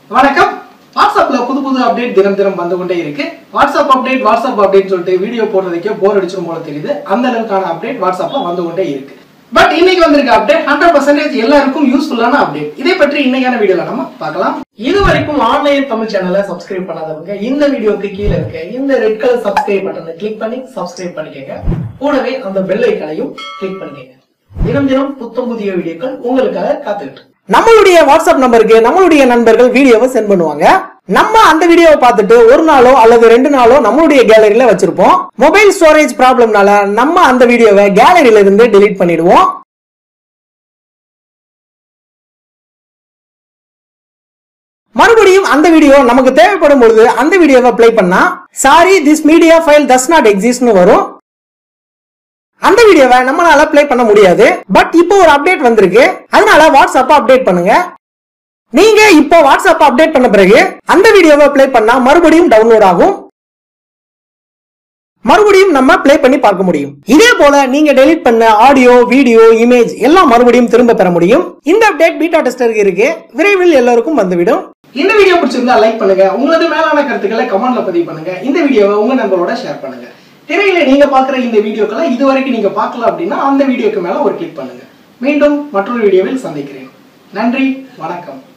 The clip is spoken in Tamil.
வணக்கம் வாட்ஸ்அப்ல புது புது அப்டேட் தினம் தினம் வந்து கொண்டே இருக்கு வாட்ஸ்அப் அப்டேட் வாட்ஸ்அப் அப்டேட் சொல்லிட்டு வீடியோ போடுறதுக்கே போர் அடிச்சிடும் போல தெரியுது அந்த அளவுக்கான அப்டேட் வாட்ஸ்அப்ல வந்து கொண்டே இருக்கு பட் இன்னைக்கு வந்திருக்க அப்டேட் ஹண்ட்ரட் பர்சன்டேஜ் எல்லாருக்கும் யூஸ்ஃபுல்லான அப்டேட் இதை பற்றி இன்னைக்கான வீடியோல நம்ம பார்க்கலாம் இது வரைக்கும் ஆன்லைன் தமிழ் சேனலை சப்ஸ்கிரைப் பண்ணாதவங்க இந்த வீடியோக்கு கீழே இருக்க இந்த ரெட் கலர் சப்ஸ்கிரைப் பட்டனை கிளிக் பண்ணி சப்ஸ்கிரைப் பண்ணிக்கங்க கூடவே அந்த பெல் ஐக்கனையும் கிளிக் பண்ணிக்கங்க தினம் தினம் புத்தம் புதிய வீடியோக்கள் உங்களுக்காக காத்துக்கிட்டு இருக்கு. நம்மளுடைய வாட்ஸ்அப் நம்பருக்கு நம்மளுடைய நண்பர்கள் வீடியோவை சென்ட் பண்ணுவாங்க நம்ம அந்த வீடியோவை பார்த்துட்டு ஒரு நாளோ அல்லது ரெண்டு நாளோ நம்மளுடைய கேலரியில வச்சிருப்போம் மொபைல் ஸ்டோரேஜ் ப்ராப்ளம்னால நம்ம அந்த வீடியோவை கேலரியில இருந்து டெலீட் பண்ணிடுவோம் மறுபடியும் அந்த வீடியோ நமக்கு தேவைப்படும் பொழுது அந்த வீடியோவை ப்ளே பண்ணா sorry this media file does not எக்ஸிஸ்ட்னு வரும் அந்த வீடியோவை நம்மளால ப்ளே பண்ண முடியாது பட் இப்போ ஒரு அப்டேட் வந்திருக்கு அதனால வாட்ஸ்அப்பை அப்டேட் பண்ணுங்க நீங்க இப்போ வாட்ஸ்அப் அப்டேட் பண்ண பிறகு அந்த வீடியோவை ப்ளே பண்ணா மறுபடியும் டவுன்லோட் ஆகும் மறுபடியும் நம்ம ப்ளே பண்ணி பார்க்க முடியும் இதே போல நீங்க டெலீட் பண்ண ஆடியோ வீடியோ இமேஜ் எல்லாம் மறுபடியும் திரும்ப பெற முடியும் இந்த அப்டேட் பீட்டா டெஸ்டருக்கு இருக்கு விரைவில் எல்லாருக்கும் வந்துவிடும் இந்த வீடியோ பிடிச்சிருந்தா லைக் பண்ணுங்க உங்களது மேலான கருத்துக்களை கமெண்ட்ல பதிவு பண்ணுங்க இந்த வீடியோவை உங்க நண்பரோட ஷேர் பண்ணுங்க திரையில நீங்க பாக்குற இந்த வீடியோக்களை இது வரைக்கும் நீங்க பார்க்கல அப்படின்னா அந்த வீடியோக்கு மேல ஒரு கிளிக் பண்ணுங்க மீண்டும் மற்றொரு வீடியோவில் சந்திக்கிறேன் நன்றி வணக்கம்